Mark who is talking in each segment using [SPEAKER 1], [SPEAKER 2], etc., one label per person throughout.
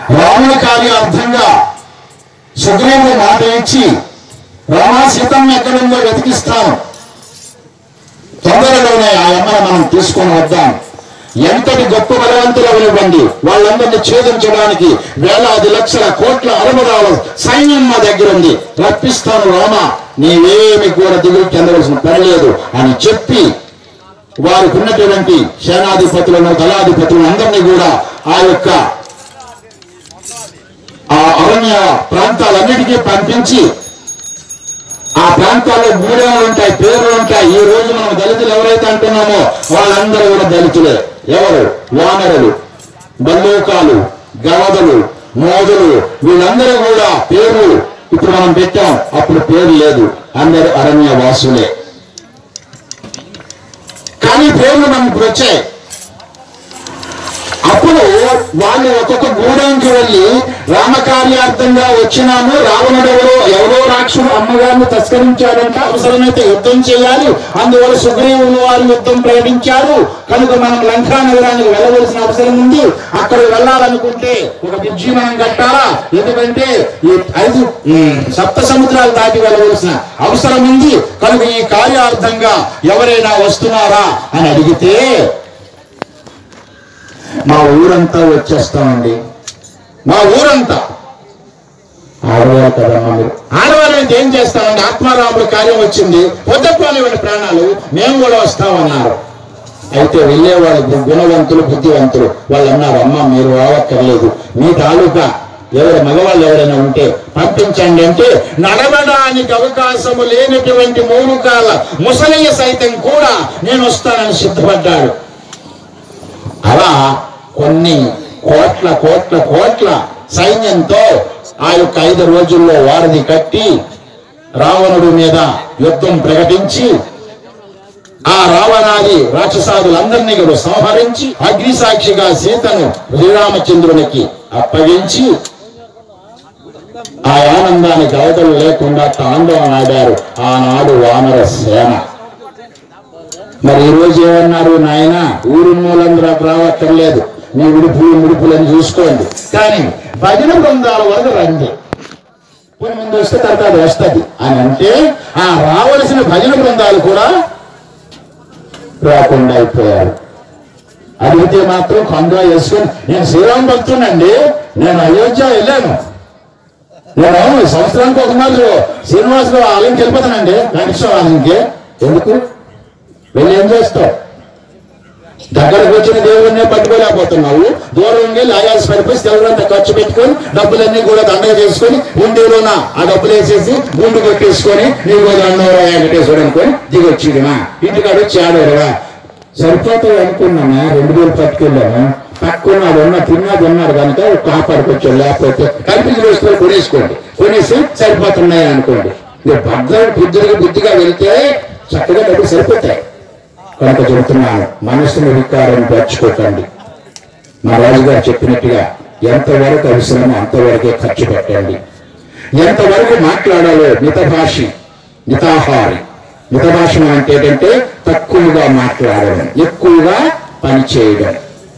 [SPEAKER 1] రాముల కార్యార్థంగా సుగ్రీవుడు మాట ఇచ్చి రామా సీతమ్మ ఎక్కడుందో వెతికిస్తాను తొందరలోనే ఆ అమ్మను మనం తీసుకొని వద్దాం ఎంతటి గొప్ప బలవంతులు అవనివ్వండి వాళ్ళందరినీ ఛేదించడానికి వేలాది లక్షల కోట్ల అరమరాల సైన్యం మా దగ్గర ఉంది రప్పిస్తాను రామ నీవేమి కూడా దిగులు చెందవలసిన పని లేదు అని చెప్పి వారికి ఉన్నటువంటి సేనాధిపతులను దళాధిపతులను అందరినీ కూడా ఆ యొక్క ఆ అరణ్య ప్రాంతాలన్నిటికీ పంపించి ఆ ప్రాంతాల్లో మూడేళ్ళు ఉంటాయి పేర్లు ఉంటాయి ఈ రోజు మనం దళితులు ఎవరైతే అంటున్నామో వాళ్ళందరూ కూడా దళితులే ఎవరు వానరులు బల్లూకాలు గవదలు మోదలు వీళ్ళందరూ కూడా పేర్లు ఇప్పుడు మనం పెట్టాం అప్పుడు పేరు లేదు అందరూ అరణ్య వాసులే కానీ పేర్లు మనకు ఇప్పుడు వచ్చాయి అప్పుడు వాళ్ళు ఒక్కొక్క గూడెంకి వెళ్ళి రామకార్యార్థంగా వచ్చినాము రావణుడు ఎవరో ఎవరో రాక్షసుడు అమ్మగారిని తస్కరించాడంట అవసరమైతే యుద్ధం చేయాలి అందువల్ల సుగ్రీవుని వారు యుద్ధం ప్రకటించారు కనుక మనం లంకా నగరానికి వెళ్ళవలసిన అవసరం ఉంది అక్కడ వెళ్ళాలనుకుంటే ఒక బ్రిడ్జి మనం కట్టాలా ఎందుకంటే ఈ ఐదు ఉమ్, సప్త సముద్రాలు దాటి వెళ్ళవలసిన అవసరం ఉంది కనుక ఈ కార్యార్థంగా ఎవరైనా వస్తున్నారా అని అడిగితే మా ఊరంతా వచ్చేస్తామండి మా ఊరంతా ఆడవాళ్ళు కదమ్మా మీరు ఆడవాళ్ళు అయితే ఏం చేస్తామండి ఆత్మారాముడు కార్యం వచ్చింది వద్దపోలేవండి ప్రాణాలు మేము కూడా వస్తామన్నారు అయితే వెళ్ళేవాళ్ళు గుణవంతులు బుద్ధివంతులు వాళ్ళు అన్నారు అమ్మ మీరు రావక్కర్లేదు మీ తాలూకా ఎవరు మగవాళ్ళు ఎవరైనా ఉంటే పంపించండి అంటే నడవడానికి అవకాశము లేనటువంటి మూలుకాల ముసలయ్య సైతం కూడా నేను వస్తానని సిద్ధపడ్డాడు అలా కొన్ని కోట్ల కోట్ల కోట్ల సైన్యంతో ఆ యొక్క ఐదు రోజుల్లో వారిని కట్టి రావణుడి మీద యుద్ధం ప్రకటించి ఆ రావణాది రాక్షసాదులందరినీ కూడా సంహరించి అగ్నిసాక్షిగా సీతను శ్రీరామచంద్రునికి అప్పగించి ఆ ఆనందానికి అవతలు లేకుండా తాండవం ఆడారు ఆనాడు వానర సేన మరి ఈ రోజు ఏమన్నారు నాయన ఊరు మూలందరూ రావక్కర్లేదు మీ ఉడుపులు ముడుపులని చూసుకోండి కానీ భజన బృందాల వరకు రండి పోనీ ముందు వస్తే తర్వాత అది వస్తుంది అని అంటే ఆ రావలసిన భజన బృందాలు కూడా రాకుండా అయిపోయారు అడిగితే మాత్రం కంగా వేసుకొని నేను శ్రీరామ భక్తునండి నేను అయోధ్య వెళ్ళాను నేను ఈ సంవత్సరానికి ఒక మాత్రం శ్రీనివాసరావు ఆలయంకి వెళ్ళిపోతానండి వెంకటేశ్వర ఆలయంకి ఎందుకు వెళ్ళి ఏం చేస్తావు దగ్గరకు వచ్చిన దేవుడినే పట్టుకోలేకపోతున్నావు దూరం ఉండి లాగాల్సి పడిపోయి సెలవులంతా ఖర్చు పెట్టుకొని డబ్బులన్నీ కూడా దండగ చేసుకొని ఉండేలోన ఆ డబ్బులు వేసేసి గుండు కొట్టేసుకొని నీకు దండవరా వెంకటేశ్వరుడు అనుకొని దిగొచ్చిడిమా ఇంటికాడ వచ్చి ఆడవరా సరిపోతాయి అనుకున్నానా రెండు వేలు పట్టుకెళ్ళాను పట్టుకున్నాడు ఉన్న తిన్నాడు ఉన్నాడు కనుక ఒక కాపాడుకొచ్చాడు లేకపోతే కనిపించిన వస్తువులు కొనేసుకోండి కొనేసి సరిపోతున్నాయి అనుకోండి మీరు భద్రం బుద్ధిగా బుద్ధిగా వెళ్తే చక్కగా డబ్బులు సరిపోతాయి కనుక చెబుతున్నాను మనసును వికారం పెంచుకోకండి మా రాజుగారు చెప్పినట్టుగా ఎంతవరకు అవసరమో అంతవరకే ఖర్చు పెట్టండి ఎంతవరకు మాట్లాడాలో మితభాషి మితాహారి మితభాషణం అంటే ఏంటంటే తక్కువగా మాట్లాడడం ఎక్కువగా పని చేయడం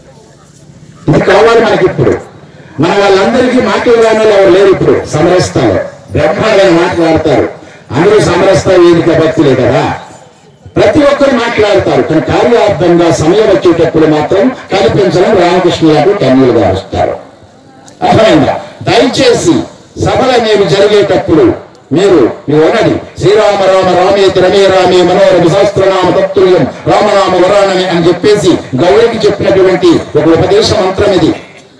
[SPEAKER 1] ఇది కావాలి మనకి ఇప్పుడు మన వాళ్ళందరికీ మాట్లాడడానికి ఎవరు లేరు ఇప్పుడు సమరస్తాలు బ్రహ్మాండంగా మాట్లాడతారు అందరూ సమరస్త వేదిక భక్తులే కదా ప్రతి ఒక్కరు మాట్లాడతారు కానీ కార్యార్థంగా సమయం వచ్చేటప్పుడు మాత్రం కనిపించడం రామకృష్ణ గారు కన్నీలు గారుస్తారు అర్థమైందా దయచేసి సభలు అనేవి జరిగేటప్పుడు మీరు మీరు ఉన్నది శ్రీరామ రామ రామేతి రమే రామే మనోరమ సహస్రనామ తత్తుల్యం రామనామ వరాణమే అని చెప్పేసి గౌరికి చెప్పినటువంటి ఒక ఉపదేశ మంత్రం ఇది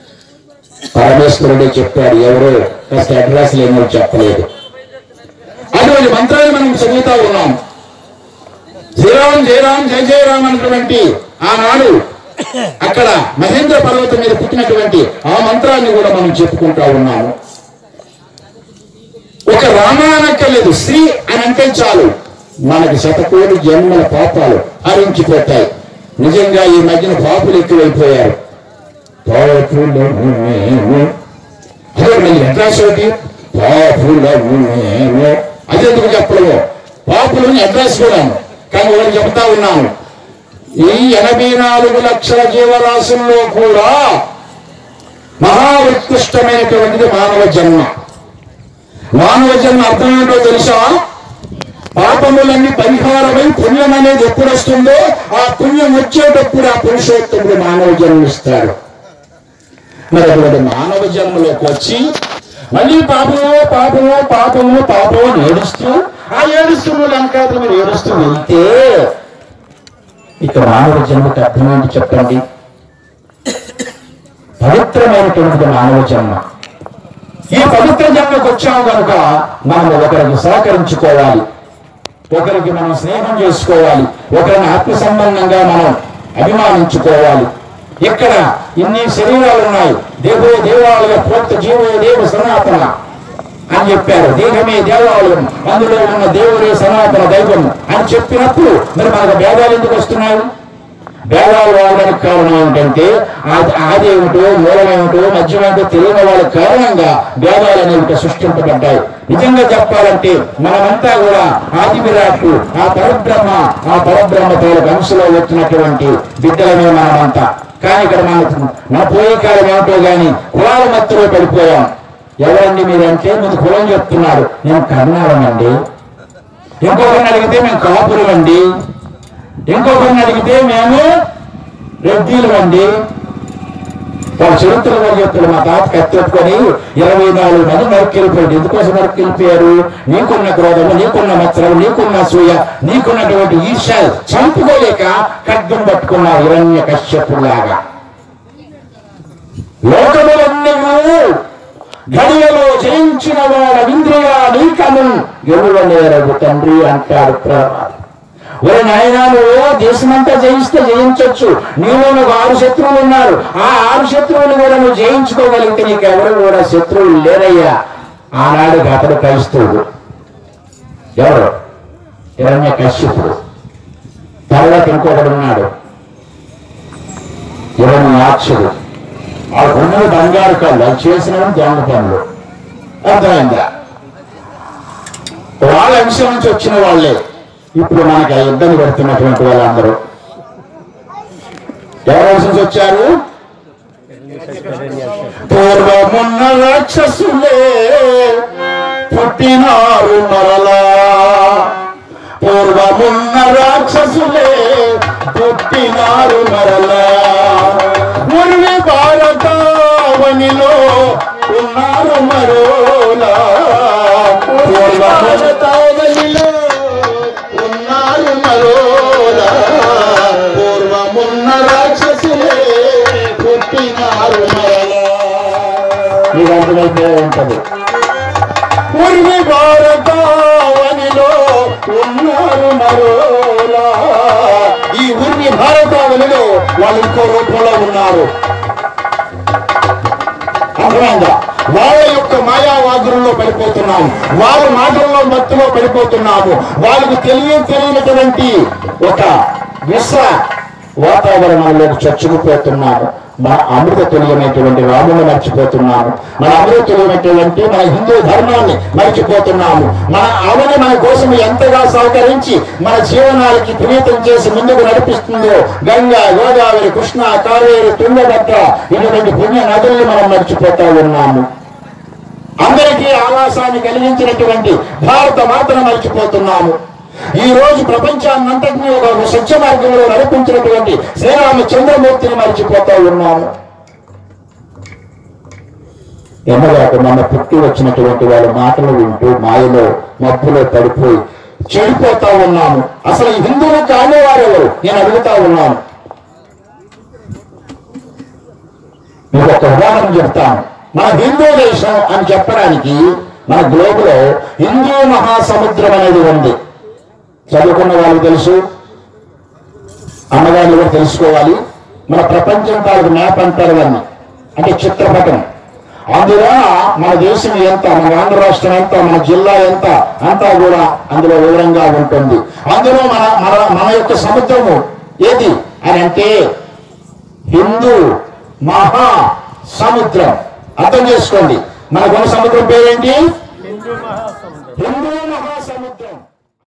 [SPEAKER 1] పరమేశ్వరుడే చెప్పాడు ఎవరో కాస్త అడ్రస్ లేనో చెప్పలేదు అటువంటి మంత్రాన్ని మనం చదువుతా ఉన్నాం శ్రీరామ్ జయరామ్ జయ జయరామ్ అన్నటువంటి ఆనాడు అక్కడ మహేంద్ర పర్వతం మీద పుట్టినటువంటి ఆ మంత్రాన్ని కూడా మనం చెప్పుకుంటా ఉన్నాము ఒక రామానక్కర్లేదు శ్రీ అని అంటే చాలు మనకి శతకోటి జన్మల పాపాలు హరించిపోతాయి నిజంగా ఈ మధ్యన పాపులు ఎక్కువైపోయారు పాపులము మేము అదే మళ్ళీ అడ్రస్ ఒకటి పాపులము మేము అదెందుకు చెప్పడము పాపులని అడ్రస్ కూడాను కానీ వాళ్ళు చెప్తా ఉన్నాను ఈ ఎనభై నాలుగు లక్షల జీవరాశుల్లో కూడా మహావృక్ష సర్వోత్కృష్టమైనటువంటిది మానవ జన్మ మానవ జన్మ అర్థం ఏంటో తెలుసా పాపములన్నీ పరిహారమై పుణ్యం అనేది ఎప్పుడు వస్తుందో ఆ పుణ్యం వచ్చేటప్పుడు ఆ పురుషోత్తముడు మానవ జన్మిస్తాడు మరి అటువంటి మానవ జన్మలోకి వచ్చి మళ్ళీ పాపము పాపము పాపము పాపము అని ఏడుస్తూ ఆ ఏడుస్తున్న వెనకాతలు మీరు ఏడుస్తూ వెళ్తే ఇక మానవ జన్మకి అర్థం ఏంటి చెప్పండి పవిత్రమైనటువంటిది మానవ జన్మ ఈ పవిత్ర జన్మకు వచ్చాము కనుక మనం ఒకరికి సహకరించుకోవాలి ఒకరికి మనం స్నేహం చేసుకోవాలి ఒకరిని ఆత్మ సంబంధంగా మనం అభిమానించుకోవాలి ఇక్కడ ఇన్ని శరీరాలు ఉన్నాయి దేవో దేవాలయ ప్రోక్త జీవో దేవ సనాతన అని చెప్పారు దేహమే దేవాలయం అందులో ఉన్న దేవుడే సనాతన దైవం అని చెప్పినప్పుడు మరి మనకు భేదాలు ఎందుకు వస్తున్నాయి భేదాలు రావడానికి కారణం ఏంటంటే ఆ- ఆదేమిటో మూలమేమిటో మధ్యమేమిటో తెలియని వాళ్ళ కారణంగా భేదాలు అనేవి సృష్టింపబడ్డాయి నిజంగా చెప్పాలంటే మనమంతా కూడా ఆది విరాట్టు ఆ పరబ్రహ్మ ఆ పరబ్రహ్మ తోలకు అంశలో వచ్చినటువంటి బిడ్డలమే మనమంతా కానీ ఇక్కడ మన మన పోయే కాలం ఏమిటో గాని కులాల మధ్యలో పడిపోయాం ఎవరండి మీరంటే ముందు కులం చెప్తున్నారు నేను కర్ణాలనండి ఇంకొకరిని అడిగితే మేము కాపురం అండి ఇంకొకరిని అడిగితే మేము రెడ్డీలు అండి వాళ్ళ చరిత్ర వారు చెప్తారు మా తాత కత్తెట్టుకొని ఇరవై నాలుగు మంది నరికెళ్ళిపోయాడు ఎందుకోసం నరికెళ్ళిపోయారు నీకున్న క్రోధము నీకున్న మత్సరం నీకున్న సూయ నీకున్నటువంటి ఈర్ష చంపుకోలేక ఖడ్గం పట్టుకున్నారు హిరణ్య కశ్యపులాగా లోకములన్నీ గడియలో జయించిన వాడ ఇంద్రియ నీకము గెలువలేరగు తండ్రి అంటాడు ప్రమాదం ఒరే నాయనా నువ్వు దేశమంతా జయిస్తే జయించొచ్చు నీలో ఒక ఆరు శత్రువులు ఉన్నారు ఆ ఆరు శత్రువులు కూడా నువ్వు జయించుకోగలిగితే నీకు ఎవరు కూడా శత్రువులు లేరయ్యా ఆనాడు అతడు క్రైస్తవుడు ఎవరు హిరణ్య కశ్యపుడు తర్వాత ఇంకొకడు ఉన్నాడు హిరణ్యాక్షుడు ఆ ఉన్నది బంగారు కళ్ళు అది చేసిన దొంగ పనులు అర్థమైందా వాళ్ళ అంశం నుంచి వచ్చిన వాళ్ళే ఇప్పుడు మనకి ఆ ఇబ్బంది పెడుతున్నటువంటి వాళ్ళందరూ ఎవరి అంశం నుంచి వచ్చారు పూర్వమున్న రాక్షసులే పుట్టినారు మరలా పూర్వమున్న రాక్షసులే పుట్టినారు మరలా ఉర్వి భారతావనిలో ఉన్నారు మరోలా పూర్వమున్నతావనిలో ఉన్నారు మరోలా పూర్వమున్న రాక్షసులే పుట్టినారు మరలా ఇది అర్థమైపోయి ఉంటది పూర్వి భారతావనిలో ఉన్నారు మరోలా ఈ ఉర్వి భారతావనిలో వాళ్ళు ఇంకో రూపంలో ఉన్నారు అర్థమైందా వాళ్ళ యొక్క మాయావాదుల్లో పడిపోతున్నాము వాళ్ళ మాటల్లో మత్తులో పడిపోతున్నాము వాళ్ళకు తెలియ తెలియనటువంటి ఒక విష వాతావరణంలోకి చచ్చుకుపోతున్నాము మన అమృత తుల్యమైనటువంటి రాముని మర్చిపోతున్నాము మన అమృత తుల్యమైనటువంటి మన హిందూ ధర్మాన్ని మర్చిపోతున్నాము మన ఆమెను మన కోసం ఎంతగా సహకరించి మన జీవనాలకి ప్రీతం చేసి ముందుకు నడిపిస్తుందో గంగా గోదావరి కృష్ణ కావేరి తుంగభద్ర ఇటువంటి పుణ్య నదుల్ని మనం మర్చిపోతా ఉన్నాము అందరికీ ఆవాసాన్ని కలిగించినటువంటి భారత మాతను మర్చిపోతున్నాము ఈ రోజు ప్రపంచాన్నంతటినీ ఒక సత్య మార్గంలో నడిపించినటువంటి శ్రీరామచంద్రమూర్తిని మర్చిపోతా ఉన్నాము ఎన్నగాక మన పుట్టి వచ్చినటువంటి వాళ్ళ మాటలు వింటూ మాయలో మబ్బులో పడిపోయి చెడిపోతా ఉన్నాము అసలు ఈ హిందువులు కానివారెవరు నేను అడుగుతా ఉన్నాను మీకు ఒక ఉదాహరణ చెప్తాను మన హిందూ దేశం అని చెప్పడానికి మన గ్లోబ్ లో హిందూ మహాసముద్రం అనేది ఉంది చదువుకున్న వాళ్ళకి తెలుసు అన్నగారిని కూడా తెలుసుకోవాలి మన ప్రపంచం తాలూకు మ్యాప్ అంటారు దాన్ని అంటే చిత్రపటం అందులో మన దేశం ఎంత మన ఆంధ్ర రాష్ట్రం ఎంత మన జిల్లా ఎంత అంతా కూడా అందులో వివరంగా ఉంటుంది అందులో మన మన మన యొక్క సముద్రము ఏది అని అంటే హిందూ మహా సముద్రం అర్థం చేసుకోండి మనకున్న సముద్రం పేరేంటి హిందూ